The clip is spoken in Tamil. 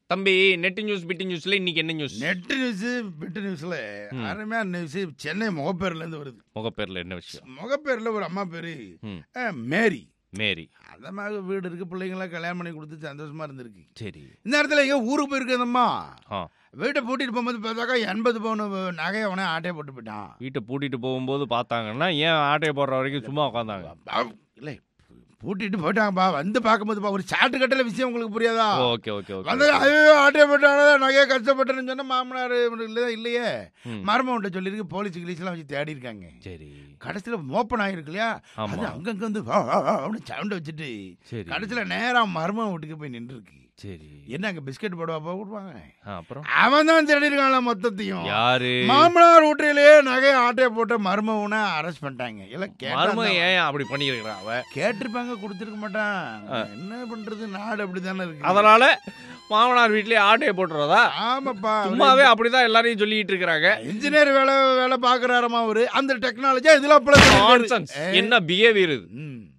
தம்பி நெட் நியூஸ் பிட்டி நியூஸ்ல இன்னைக்கு என்ன நியூஸ் நெட் நியூஸ் பிட்டு நியூஸ்ல ம். அருமையான நியூஸ் சென்னை முகப்பேர்ல இருந்து வருது முகப்பேர்ல என்ன விஷயம் முகப்பேர்ல ஒரு அம்மா பேரு ம். அஹ், மேரி மேரி அந்த மாதிரி வீடு இருக்கு பிள்ளைங்களாம் கல்யாணம் பண்ணி கொடுத்து சந்தோஷமா இருந்திருக்கு சரி இந்த இடத்துல எங்க ஊருக்கு போயிருக்கு அந்த அம்மா ஆ வீட்டை பூட்டிட்டு போகும்போது பார்த்தாக்கா எண்பது பவுன் நகையை அவனே ஆட்டையை போட்டு போயிட்டான் வீட்டை பூட்டிட்டு போகும்போது பார்த்தாங்கன்னா ஏன் ஆட்டையை போடுற வரைக்கும் சும்மா உட்காந்தாங்க அவ்- இல்லை பூட்டிட்டு போயிட்டாங்கப்பா வந்து பார்க்கும்போதுப்பா ஒரு சாட்டு கட்டல விஷயம் உங்களுக்கு புரியாதா ஓகே ஓகே வந்து ஓகே ஐயோ ஆட்டையை போட்டாங்க நகையை கஷ்டப்பட்டேன்னு சொன்னா மாமனார் இல்லை இல்லையே ம். மருமகிட்ட சொல்லியிருக்கு போலீஸ் கிளீஸ்லாம் வச்சு தேடி இருக்காங்க சரி கடைசியில் ஓப்பன் ஆகிருக்கு இல்லையா ஆமா. அது அங்கங்க வந்து வா, வா, வா அப்படின்னு சவுண்ட் வச்சுட்டு சரி கடைசியில் நேரா மருமகன் வீட்டுக்கு போய் நின்றுருக்கு சரி என்ன அங்கே பிஸ்கட் போடுவா போக கொடுப்பாங்க ஆ, அப்புறம் அவன் தான் தேடி இருக்கான்ல மொத்தத்தையும் யாரு மாமனார் வீட்டிலேயே நகை ஆட்டையை போட்ட மருமகனை அரெஸ்ட் பண்ணிட்டாங்க இல்ல மருமக கேட்டா ஏன் அப்படி பண்ணிருக்கிறான் அவ கேட்டிருப்பாங்க கொடுத்துருக்க மாட்டான் என்ன பண்றது நாடு அப்படித்தானே இருக்கு அதனால மாமனார் வீட்லயே ஆட்டையை போட்டுறதா ஆமாப்பா சும்மாவே அப்படிதான் எல்லாரையும் சொல்லிட்டு இருக்கிறாங்க இன்ஜினியர் வேலை வேலை பாக்குறாரமா அவரு அந்த டெக்னாலஜியா இதெல்லாம் Nonsense. என்ன பிஹேவியர் இது ம்